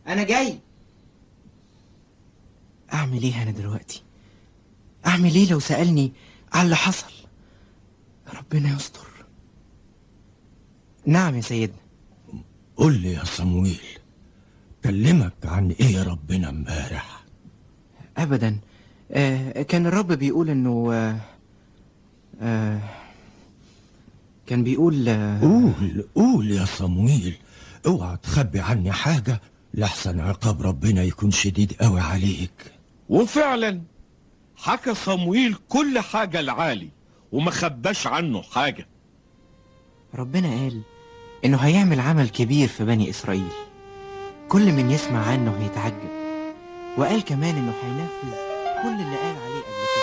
انا جاي اعمل ايه انا دلوقتي اعمل ايه لو سألني على اللي حصل ربنا يستر نعم يا سيدنا قول لي يا صمويل كلمك عن ايه ربنا امبارح ابدا آه كان الرب بيقول انه آه آه كان بيقول آه قول قول يا صمويل اوعى تخبي عني حاجة لحسن عقاب ربنا يكون شديد قوي عليك وفعلا حكى صمويل كل حاجة لعالي وما خباش عنه حاجة ربنا قال انه هيعمل عمل كبير في بني اسرائيل كل من يسمع عنه هيتعجب وقال كمان انه هينفذ كل اللي قال عليه قبل كده